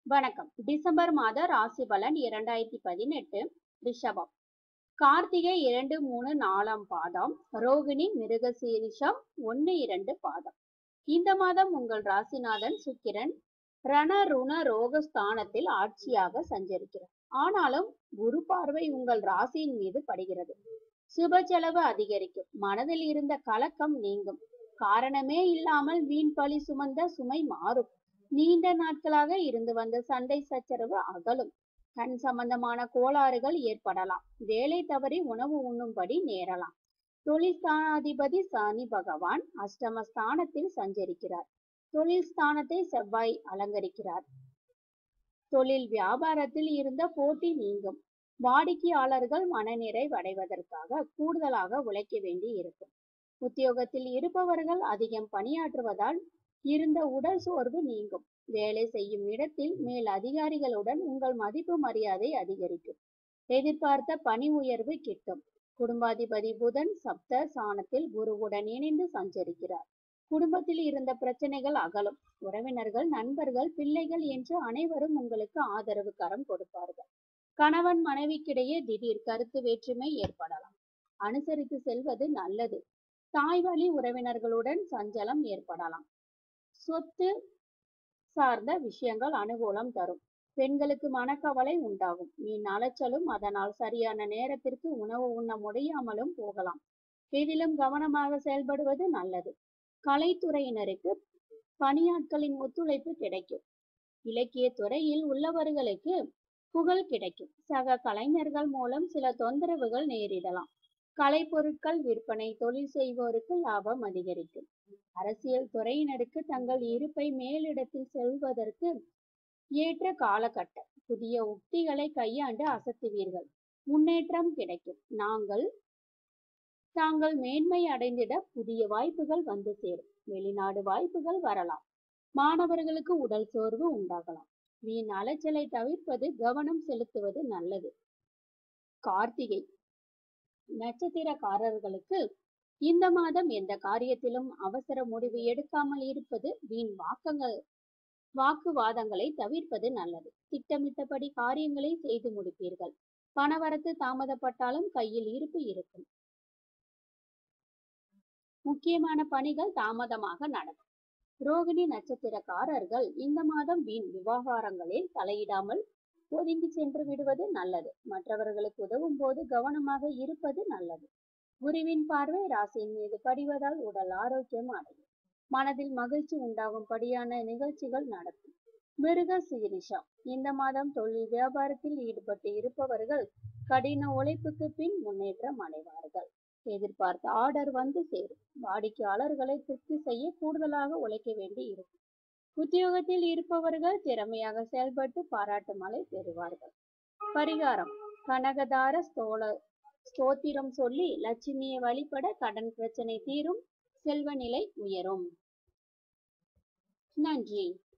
வணக்கம் டிசம்பர் மாத ராசி பலன் இரண்டாயிரத்தி பதினெட்டு ரிஷபம் கார்த்திகை இரண்டு மூணு நாலாம் பாதம் ரோகிணி மிருகசீரிஷம் ஒன்னு இரண்டு பாதம் இந்த மாதம் உங்கள் ராசிநாதன் சுக்கிரன் ரண ருண ரோக ஸ்தானத்தில் ஆட்சியாக சஞ்சரிக்கிறார் ஆனாலும் குரு பார்வை உங்கள் ராசியின் மீது படுகிறது சுப செலவு அதிகரிக்கும் மனதில் இருந்த கலக்கம் நீங்கும் காரணமே இல்லாமல் வீண் பழி சுமந்த சுமை மாறும் நீண்ட நாட்களாக இருந்து வந்த சண்டை சச்சரவு அகலும் கண் சம்பந்தமான கோளாறுகள் ஏற்படலாம் வேலை தவறி உணவு உண்ணும்படி நேரலாம் தொழில் ஸ்தானாதிபதி சனி பகவான் அஷ்டம ஸ்தானத்தில் சஞ்சரிக்கிறார் தொழில் ஸ்தானத்தை செவ்வாய் அலங்கரிக்கிறார் தொழில் வியாபாரத்தில் இருந்த போட்டி நீங்கும் வாடிக்கையாளர்கள் மனநிறைவடைவதற்காக கூடுதலாக உழைக்க வேண்டி இருக்கும் உத்தியோகத்தில் இருப்பவர்கள் அதிகம் பணியாற்றுவதால் இருந்த உடல் சோர்வு நீங்கும் வேலை செய்யும் இடத்தில் மேல் அதிகாரிகளுடன் உங்கள் மதிப்பு மரியாதை அதிகரிக்கும் எதிர்பார்த்த பணி உயர்வு கிட்டும் குடும்பாதிபதி புதன் சப்த சாணத்தில் குருவுடன் இணைந்து சஞ்சரிக்கிறார் குடும்பத்தில் இருந்த பிரச்சனைகள் அகலும் உறவினர்கள் நண்பர்கள் பிள்ளைகள் என்று அனைவரும் உங்களுக்கு ஆதரவு கரம் கொடுப்பார்கள் கணவன் மனைவிக்கிடையே திடீர் கருத்து வேற்றுமை ஏற்படலாம் அனுசரித்து செல்வது நல்லது தாய் வழி உறவினர்களுடன் சஞ்சலம் ஏற்படலாம் சொத்து சார்ந்த விஷயங்கள் அனுகூலம் தரும் பெண்களுக்கு மனக்கவலை உண்டாகும் வீண் அலைச்சலும் அதனால் சரியான நேரத்திற்கு உணவு உண்ண முடியாமலும் போகலாம் இதிலும் கவனமாக செயல்படுவது நல்லது கலைத்துறையினருக்கு பணியாட்களின் ஒத்துழைப்பு கிடைக்கும் இலக்கிய துறையில் உள்ளவர்களுக்கு புகழ் கிடைக்கும் சக கலைஞர்கள் மூலம் சில தொந்தரவுகள் நேரிடலாம் கலைப்பொருட்கள் விற்பனை தொழில் செய்வோருக்கு லாபம் அதிகரிக்கும் அரசியல் துறையினருக்கு தங்கள் இருப்பை மேலிடத்தில் செல்வதற்கு ஏற்ற காலகட்டம் புதிய உக்திகளை கையாண்டு அசத்துவீர்கள் முன்னேற்றம் கிடைக்கும் நாங்கள் தாங்கள் மேன்மை அடைந்திட புதிய வாய்ப்புகள் வந்து சேரும் வெளிநாடு வாய்ப்புகள் வரலாம் மாணவர்களுக்கு உடல் சோர்வு உண்டாகலாம் வீண் அலைச்சலை தவிர்ப்பது கவனம் செலுத்துவது நல்லது கார்த்திகை நட்சத்திரக்காரர்களுக்கு இந்த மாதம் எந்த காரியத்திலும் அவசர முடிவு எடுக்காமல் இருப்பது வீண் வாக்கங்கள் வாக்குவாதங்களை தவிர்ப்பது நல்லது திட்டமிட்டபடி காரியங்களை செய்து முடிப்பீர்கள் பணவரத்து தாமதப்பட்டாலும் கையில் இருப்பு இருக்கும் முக்கியமான பணிகள் தாமதமாக நடக்கும் ரோகிணி நட்சத்திரக்காரர்கள் இந்த மாதம் வீண் விவகாரங்களில் தலையிடாமல் ஒதுங்கி சென்று விடுவது நல்லது மற்றவர்களுக்கு உதவும் போது கவனமாக இருப்பது நல்லது குருவின் பார்வை ராசியின் மீது படிவதால் உடல் ஆரோக்கியம் அடையும் மனதில் மகிழ்ச்சி உண்டாகும்படியான நிகழ்ச்சிகள் நடக்கும் மிருக சீரிஷம் இந்த மாதம் தொழில் வியாபாரத்தில் ஈடுபட்டு இருப்பவர்கள் கடின உழைப்புக்கு பின் முன்னேற்றம் அடைவார்கள் எதிர்பார்த்த ஆர்டர் வந்து சேரும் வாடிக்கையாளர்களை திருப்தி செய்ய கூடுதலாக உழைக்க வேண்டி இருக்கும் உத்தியோகத்தில் இருப்பவர்கள் திறமையாக செயல்பட்டு பாராட்டு மலை பெறுவார்கள் பரிகாரம் கனகதார ஸ்தோல ஸ்தோத்திரம் சொல்லி லட்சுமியை வழிபட கடன் பிரச்சனை தீரும் செல்வ நிலை உயரும் நன்றி